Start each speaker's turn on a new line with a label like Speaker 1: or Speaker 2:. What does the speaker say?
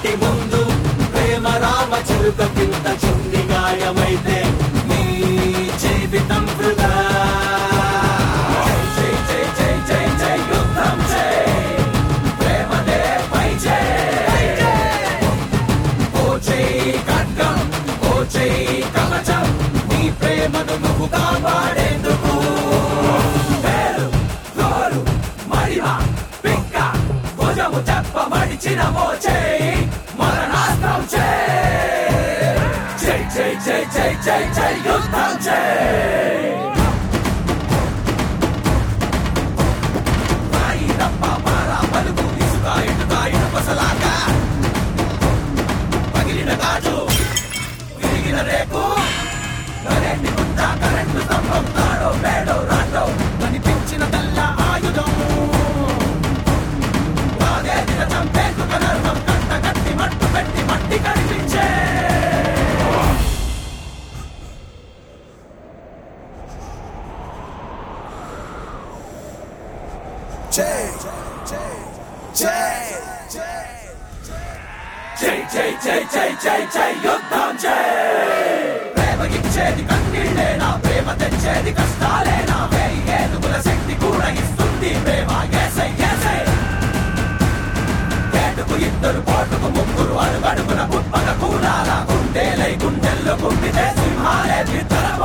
Speaker 1: ఇంటి ముందు ప్రేమ రామ చిరుక కింద చుండి గాయమైతే నీ జీవితం వృధా జై జై జై జై జై యుద్ధం జై ప్రేమదే పై జై ఓ జై ఖడ్గం ఓ జై కవచం నీ ప్రేమను నువ్వు కాపాడేందుకు పేరు గోరు మడిమ పిక్క భుజము చెప్ప మడిచిన మోచే మరణాస్త్రం చే జై జై జై జై జై జై యుద్ధం జై రాయి రప్ప పార పలుకు ఇసుక ఇటుక ఇటుపసలాక పగిలిన గాజు విరిగిన రేకు కరెంటు గుంట కరెంటు స్తంభం తాడో పేడో రాటో కనిపించిన తెల్ల ఆయుధం కాదేదిన చంపేందుక నర్మం కంట కట్టి మట్టు పెట్టి మట్టి కనిపించే
Speaker 2: Jay, Jay, Jay,
Speaker 1: జై జై జై జై జై జై యుద్ధం జై ప్రేమ ఇచ్చేది కన్నీళ్ళేనా ప్రేమ తెచ్చేది కష్టాలేనా వేయి ఏనుగుల శక్తి కూడా ఇస్తుంది ప్రేమ ఎసై ఎసై కేటుకు ఇద్దరు పోటుకు ముగ్గురు అడుగడుగున కుప్పక కూడాల గుండెలై గుండెల్లో కుండితే సింహాలే నిద్ర